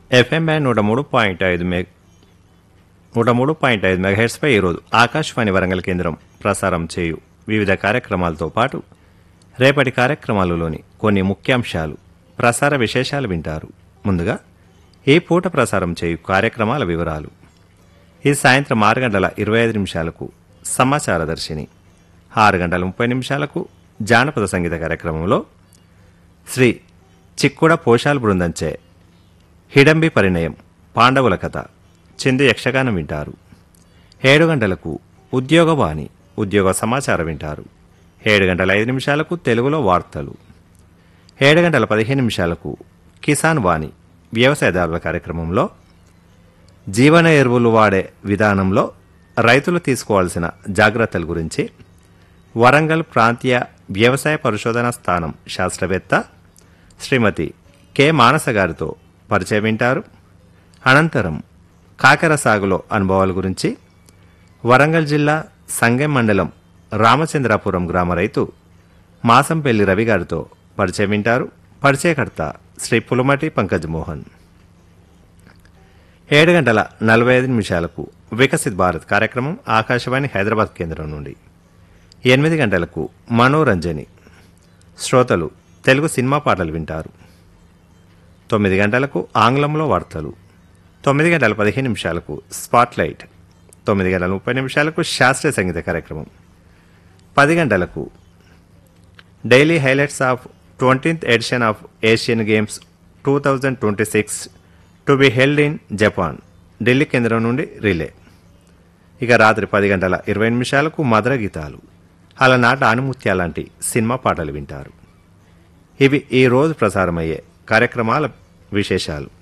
FM band నూట మూడు point ఐదు మెగ్ నూట మూడు పాయింట్ ఐదు మెగాహెట్స్పై ఈరోజు ఆకాశవాణి వరంగల్ కేంద్రం ప్రసారం చేయు వివిధ కార్యక్రమాలతో పాటు రేపటి కార్యక్రమాలలోని కొన్ని ముఖ్యాంశాలు ప్రసార విశేషాలు వింటారు ముందుగా ఈ పూట ప్రసారం చేయు కార్యక్రమాల వివరాలు ఈ సాయంత్రం ఆరు గంటల ఇరవై ఐదు నిమిషాలకు సమాచార దర్శిని ఆరు గంటల ముప్పై నిమిషాలకు జానపద సంగీత కార్యక్రమంలో శ్రీ చిక్కుడ పోషాల్ బృందంచే హిడంబి పరిణయం పాండవుల కథ చిందు యక్షగానం వింటారు ఏడు గంటలకు ఉద్యోగవాణి ఉద్యోగ సమాచారం వింటారు ఏడు గంటల ఐదు నిమిషాలకు తెలుగులో వార్తలు ఏడు గంటల పదిహేను నిమిషాలకు కిసాన్ వాణి వ్యవసాయదారుల కార్యక్రమంలో జీవన ఎరువులు వాడే విధానంలో రైతులు తీసుకోవాల్సిన జాగ్రత్తల గురించి వరంగల్ ప్రాంతీయ వ్యవసాయ పరిశోధన స్థానం శాస్త్రవేత్త శ్రీమతి కె మానస గారితో పరిచయం వింటారు అనంతరం కాకర సాగులో అనుభవాల గురించి వరంగల్ జిల్లా సంగెం మండలం రామచంద్రాపురం గ్రామ రైతు మాసంపల్లి రవి గారితో పరిచయం వింటారు పరిచయకర్త శ్రీ పులమటి పంకజ్ మోహన్ ఏడు గంటల నలభై ఐదు నిమిషాలకు వికసిత్ భారత్ కార్యక్రమం ఆకాశవాణి హైదరాబాద్ కేంద్రం నుండి ఎనిమిది గంటలకు మనోరంజని శ్రోతలు తెలుగు సినిమా పాటలు వింటారు తొమ్మిది గంటలకు ఆంగ్లంలో వార్తలు తొమ్మిది గంటల పదిహేను నిమిషాలకు స్పాట్లైట్ తొమ్మిది గంటల ముప్పై నిమిషాలకు శాస్త్రీయ సంగీత కార్యక్రమం పది గంటలకు daily highlights of twentieth edition of Asian games two thousand twenty six to be held in Japan Delhi కేంద్రం నుండి రిలే ఇక రాత్రి పది గంటల ఇరవై నిమిషాలకు మధుర గీతాలు అలనాట ఆనుముత్య లాంటి సినిమా పాటలు వింటారు ఇవి ఈ రోజు ప్రసారమయ్యే కార్యక్రమాల విశేషాలు